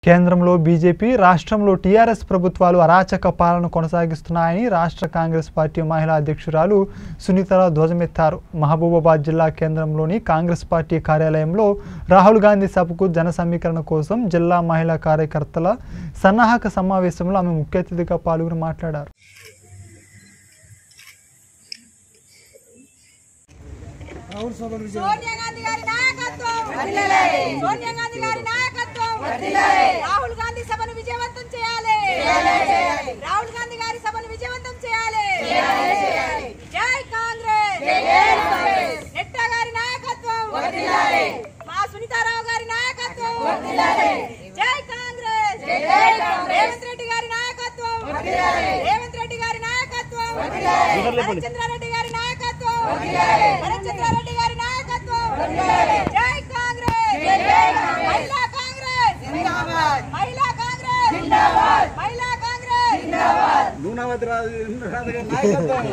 కేంద్రంలో బీజేపీ రాష్ట్రంలో టీఆర్ఎస్ ప్రభుత్వాలు అరాచక పాలన కొనసాగిస్తున్నాయని రాష్ట్ర కాంగ్రెస్ పార్టీ మహిళా అధ్యక్షురాలు సునీతరావు ధ్వజమెత్తారు మహబూబాబాద్ జిల్లా కేంద్రంలోని కాంగ్రెస్ పార్టీ కార్యాలయంలో రాహుల్ గాంధీ సభకు జన సమీకరణ కోసం జిల్లా మహిళా కార్యకర్తల సన్నాహక సమావేశంలో ఆమె ముఖ్య అతిథిగా పాల్గొని మాట్లాడారు సోనియా గాంధీ గారి నాయకత్వం సోనియా గాంధీ గారి నాయకత్వం రాహుల్ గాంధీ సభను విజయవంతం చేయాలి రాహుల్ గాంధీ గారి సభను విజయవంతం చేయాలి జై కాంగ్రెస్ నెట్టా గారి నాయకత్వం మా సునీతారావు గారి నాయకత్వం జై కాంగ్రెస్ రేవంత్ రెడ్డి గారి నాయకత్వం రేవంత్ రెడ్డి గారి నాయకత్వం చంద్రారెడ్డి గారి నాయకత్వం చంద్రారెడ్డి గారి నాయకత్వం జై కాంగ్రెస్ మహిళా కాంగ్రెస్ మహిళా కాంగ్రెస్ మహిళా కాంగ్రెస్ నూనెవతి రాజు రాజు గారి నాయకత్వం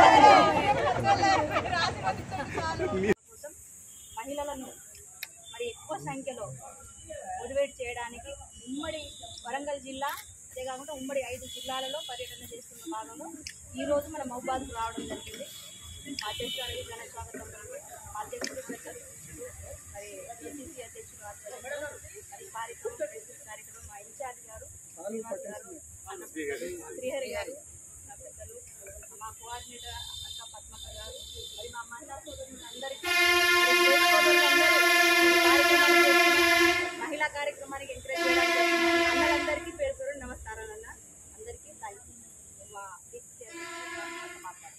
మహిళలను మరి ఎక్కువ సంఖ్యలో మోటివేట్ చేయడానికి ఉమ్మడి వరంగల్ జిల్లా అదే కాకుండా ఉమ్మడి ఐదు జిల్లాలలో పర్యటన చేస్తున్న భాగంలో ఈ రోజు మన మహబాద్కు రావడం జరిగింది మా అధ్యక్షురాలు ఘన స్వాగతం పలికి, మా అధ్యక్షుడు పెద్దలు మరి ఏసీసీ అధ్యక్షుడు ఆధ్వర్యంలో మరి కార్యక్రమం రైతుల కార్యక్రమం మా ఇన్ఛార్జ్ గారు శ్రీనివాస్ గారు మన శ్రీహరి గారు నా పెద్దలు మా కోఆర్డినేటర్ అక్క పద్మక్క గారు మరి మా మహిళా సోదరులందరికీ మరి చేతి సోదరులందరూ ఈ కార్యక్రమానికి వచ్చిన మహిళా కార్యక్రమానికి ఎంకరేజ్ చేయడానికి వచ్చిన అన్నలందరికీ పేరు పేరు నమస్కారాలు అన్న అందరికీ థ్యాంక్ యూ మా బీచ్ చైర్మన్ మాట్లాడారు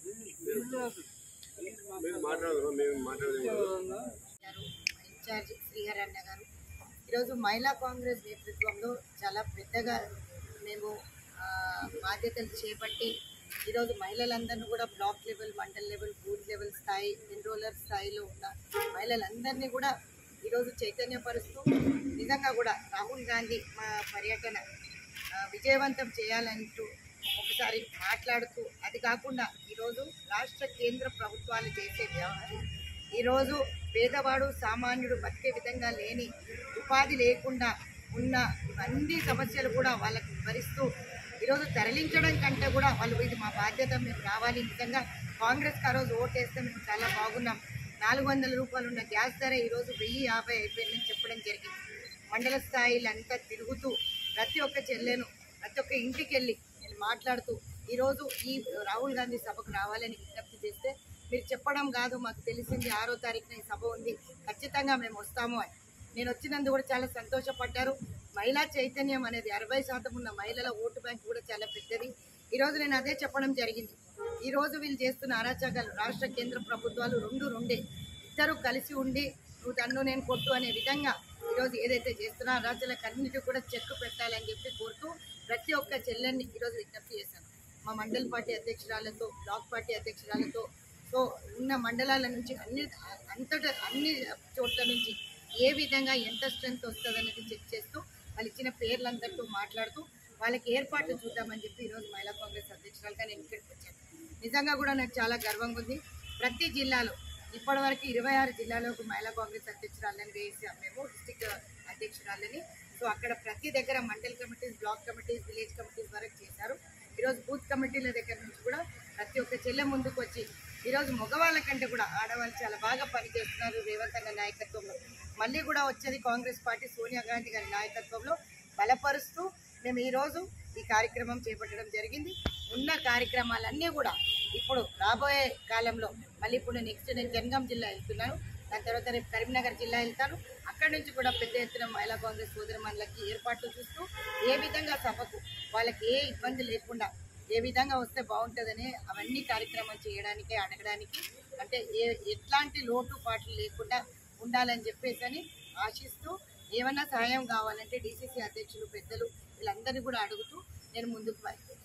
గారు ఇన్ఛార్జ్ శ్రీహరಣ್య గారు ఈరోజు మహిళా కాంగ్రెస్ నేతృత్వంలో చాలా పెద్దగా మేము ఆ, బాధ్యతలు చేపట్టి ఈరోజు మహిళలందరినీ కూడా block level mandal level booth level స్థాయి ఎన్రోలర్ స్థాయిలో ఉన్న మహిళలందరినీ కూడా ఈరోజు చైతన్యపరుస్తూ నిజంగా కూడా రాహుల్ గాంధీ మా పర్యటన ఆ, విజయవంతం చేయాలంటూ ఒకసారి మాట్లాడుతూ అది కాకుండా ఈరోజు రాష్ట్ర కేంద్ర ప్రభుత్వాలు చేసే వ్యవహారం ఈరోజు పేదవాడు సామాన్యుడు బతికే విధంగా లేని ఉపాధి లేకుండా ఉన్న ఇవన్నీ సమస్యలు కూడా వాళ్ళకు వివరిస్తూ ఈరోజు తరలించడం కంటే కూడా వాళ్ళు ఇది మా బాధ్యత మేము రావాలి నిజంగా కాంగ్రెస్కి ఆ రోజు ఓటేస్తే మేము చాలా బాగున్నాం నాలుగు వందల రూపాయలు ఉన్న గ్యాస్ ధర ఈరోజు వెయ్యి యాభై అయిపోయిందని చెప్పడం జరిగింది మండల స్థాయిలు అంతా తిరుగుతూ ప్రతి ఒక్క చెల్లెను ప్రతి ఒక్క ఇంటికి వెళ్ళి నేను మాట్లాడుతూ ఈరోజు ఈ రాహుల్ గాంధీ సభకు రావాలని విజ్ఞప్తి చేస్తే మీరు చెప్పడం కాదు మాకు తెలిసింది ఆరో తారీఖున ఈ సభ ఉంది ఖచ్చితంగా మేము వస్తాము అని నేను వచ్చినందుకు కూడా చాలా సంతోషపడ్డారు మహిళా చైతన్యం అనేది అరవై శాతం ఉన్న మహిళల ఓటు బ్యాంక్ కూడా చాలా పెద్దది ఈరోజు నేను అదే చెప్పడం జరిగింది ఈ రోజు వీళ్ళు చేస్తున్న అరాచకాలు రాష్ట్ర కేంద్ర ప్రభుత్వాలు రెండు రెండే ఇద్దరు కలిసి ఉండి నువ్వు తన్ను నేను కొట్టు అనే విధంగా ఈరోజు ఏదైతే చేస్తున్నా అరాచలకు అన్నిటి కూడా చెక్కు పెట్టాలని చెప్పి కోరుతూ ప్రతి ఒక్క చెల్లెన్ని ఈరోజు విజ్ఞప్తి చేశాను మా మండల్ పార్టీ అధ్యక్షురాలతో బ్లాక్ పార్టీ అధ్యక్షురాలతో సో ఉన్న మండలాల నుంచి అన్ని అంతటా అన్ని చోట్ల నుంచి ఏ విధంగా ఎంత స్ట్రెంత్ వస్తుంది అనేది చెక్ చేస్తూ వాళ్ళు ఇచ్చిన పేర్లందరితో మాట్లాడుతూ వాళ్ళకి ఏర్పాట్లు చూద్దామని చెప్పి ఈరోజు మహిళా కాంగ్రెస్ అధ్యక్షురాలుగా నేను ఇక్కడికి వచ్చాను నిజంగా కూడా నాకు చాలా గర్వంగా ఉంది ప్రతి జిల్లాలో ఇప్పటివరకు ఇరవై ఆరు జిల్లాలకు మహిళా కాంగ్రెస్ అధ్యక్షురాలని వేసాం మేము డిస్టిక్ అధ్యక్షురాలని సో అక్కడ ప్రతి దగ్గర mandal committees block committees village committees వరకు చేశారు ఈరోజు బూత్ కమిటీల దగ్గర నుంచి కూడా ప్రతి ఒక్క చెల్లె ముందుకు వచ్చి ఈరోజు మగవాళ్ళ కంటే కూడా ఆడవాళ్ళు చాలా బాగా పనిచేస్తున్నారు రేవంత్ అన్న నాయకత్వంలో మళ్ళీ కూడా వచ్చేది కాంగ్రెస్ పార్టీ సోనియా గాంధీ గారి నాయకత్వంలో బలపరుస్తూ మేము ఈరోజు ఈ కార్యక్రమం చేపట్టడం జరిగింది ఉన్న కార్యక్రమాలన్నీ కూడా ఇప్పుడు రాబోయే కాలంలో మళ్ళీ ఇప్పుడు నెక్స్ట్ నేను జనగాం జిల్లా వెళ్తున్నాను దాని తర్వాత రేపు కరీంనగర్ జిల్లా వెళ్తాను అక్కడి నుంచి కూడా పెద్ద ఎత్తున మహిళా కాంగ్రెస్ సోదరిమణులకి ఏర్పాట్లు చూస్తూ ఏ విధంగా సభకు వాళ్ళకి ఏ ఇబ్బంది లేకుండా ఏ విధంగా వస్తే బాగుంటుందని అవన్నీ కార్యక్రమాలు చేయడానికి అడగడానికి అంటే ఏ ఎట్లాంటి లోటు పాటలు లేకుండా ఉండాలని చెప్పేసి అని ఆశిస్తూ ఏమన్నా సహాయం కావాలంటే డీసీసీ అధ్యక్షులు పెద్దలు వీళ్ళందరినీ కూడా అడుగుతూ నేను ముందుకు వెళ్తాను